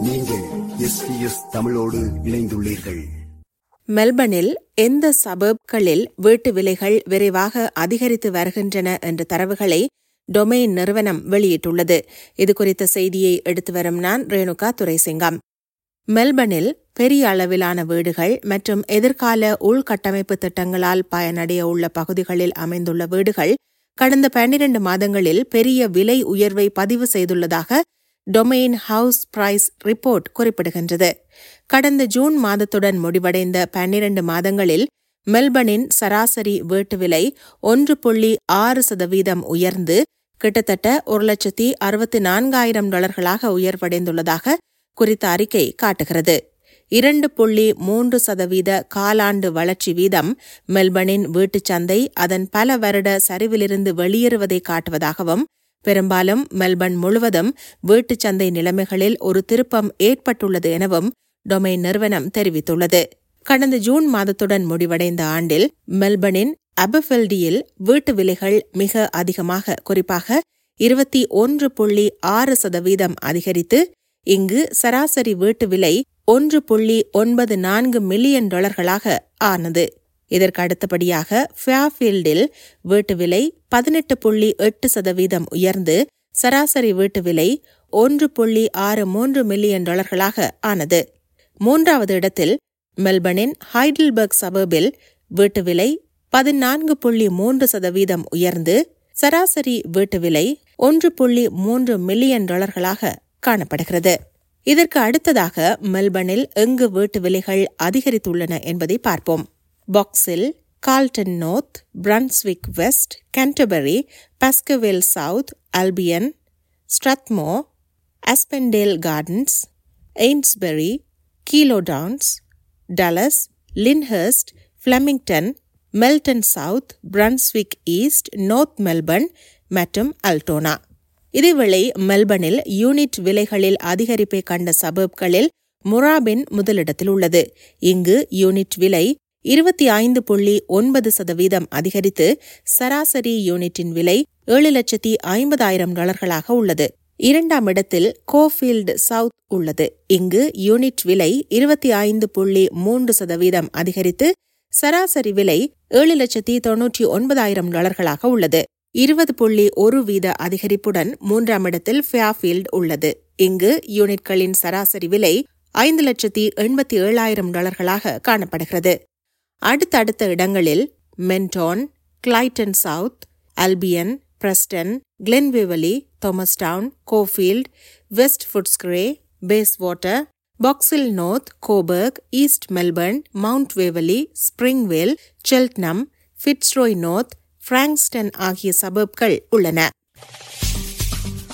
நீங்கள் எஸ்பிஎஸ் தமிழோடு இணைந்துள்ளீர்கள் மெல்பர்னில் எந்த சபர்ப்களில் வீட்டு விலைகள் விரைவாக அதிகரித்து வருகின்றன என்ற தரவுகளை டொமைன் நிறுவனம் வெளியிட்டுள்ளது இதுகுறித்த செய்தியை எடுத்து வரும் நான் ரேணுகா துரைசிங்கம் மெல்பர்னில் பெரிய அளவிலான வீடுகள் மற்றும் எதிர்கால உள்கட்டமைப்பு திட்டங்களால் பயனடைய உள்ள பகுதிகளில் அமைந்துள்ள வீடுகள் கடந்த பன்னிரண்டு மாதங்களில் பெரிய விலை உயர்வை பதிவு செய்துள்ளதாக டொமைன் ஹவுஸ் பிரைஸ் ரிப்போர்ட் குறிப்பிடுகின்றது கடந்த ஜூன் மாதத்துடன் முடிவடைந்த பன்னிரண்டு மாதங்களில் மெல்பர்னின் சராசரி வீட்டு விலை ஒன்று புள்ளி ஆறு சதவீதம் உயர்ந்து கிட்டத்தட்ட ஒரு லட்சத்தி அறுபத்தி நான்காயிரம் டாலர்களாக உயர்வடைந்துள்ளதாக குறித்த அறிக்கை காட்டுகிறது இரண்டு புள்ளி மூன்று சதவீத காலாண்டு வளர்ச்சி வீதம் மெல்பர்னின் வீட்டுச் சந்தை அதன் பல வருட சரிவிலிருந்து வெளியேறுவதை காட்டுவதாகவும் பெரும்பாலும் மெல்பர்ன் முழுவதும் வீட்டுச் சந்தை நிலைமைகளில் ஒரு திருப்பம் ஏற்பட்டுள்ளது எனவும் டொமைன் நிறுவனம் தெரிவித்துள்ளது கடந்த ஜூன் மாதத்துடன் முடிவடைந்த ஆண்டில் மெல்பர்னின் அபஃபெல்டியில் வீட்டு விலைகள் மிக அதிகமாக குறிப்பாக இருபத்தி ஒன்று புள்ளி ஆறு சதவீதம் அதிகரித்து இங்கு சராசரி வீட்டு விலை ஒன்று புள்ளி ஒன்பது நான்கு மில்லியன் டாலர்களாக ஆனது இதற்கு அடுத்தபடியாக ஃபேர்ஃபீல்டில் வீட்டு விலை பதினெட்டு புள்ளி எட்டு சதவீதம் உயர்ந்து சராசரி வீட்டு விலை ஒன்று புள்ளி ஆறு மூன்று மில்லியன் டாலர்களாக ஆனது மூன்றாவது இடத்தில் மெல்பர்னின் ஹைடல்பர்க் சபர்பில் வீட்டு விலை பதினான்கு புள்ளி மூன்று சதவீதம் உயர்ந்து சராசரி வீட்டு விலை ஒன்று புள்ளி மூன்று மில்லியன் டாலர்களாக காணப்படுகிறது இதற்கு அடுத்ததாக மெல்பர்னில் எங்கு வீட்டு விலைகள் அதிகரித்துள்ளன என்பதை பார்ப்போம் Box Hill Carlton North Brunswick West Canterbury Pascoe Vale South Albion Strathmore Aspendale Gardens Eynesbury Keilor Downs Dallas Lyndhurst Flemington Melton South Brunswick East North Melbourne மற்றும் அல்டோனா இதேவேளை மெல்பர்னில் யூனிட் விலைகளில் அதிகரிப்பை கண்ட சபர்ப்களில் முராபின் முதலிடத்தில் உள்ளது இங்கு யூனிட் விலை இருபத்தி ஐந்து புள்ளி ஒன்பது சதவீதம் அதிகரித்து சராசரி யூனிட்டின் விலை ஏழு லட்சத்தி ஐம்பதாயிரம் டாலர்களாக உள்ளது இரண்டாம் இடத்தில் கோஃபீல்டு சவுத் உள்ளது இங்கு யூனிட் விலை இருபத்தி ஐந்து புள்ளி மூன்று சதவீதம் அதிகரித்து சராசரி விலை ஏழு லட்சத்தி தொன்னூற்றி ஒன்பதாயிரம் டாலர்களாக உள்ளது இருபது புள்ளி ஒரு வீத அதிகரிப்புடன் மூன்றாம் இடத்தில் ஃபேர்ஃபீல்ட் உள்ளது இங்கு யூனிட்களின் சராசரி விலை ஐந்து லட்சத்தி எண்பத்தி ஏழாயிரம் டாலர்களாக காணப்படுகிறது அடுத்தடுத்த இடங்களில் Mentone Clayton South Albion Preston Glen Waverley Thomastown Caulfield West Footscray Bayswater Box Hill North Coburg East Melbourne Mount Waverley Springvale Cheltenham Fitzroy North Frankston ஆகிய சபர்ப்கள் உள்ளன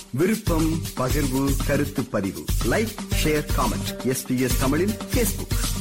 விருப்பம் பகிர்வு கருத்து பதிவு லைக் ஷேர் காமெண்ட் எஸ்பிஎஸ் தமிழின் பேஸ்புக்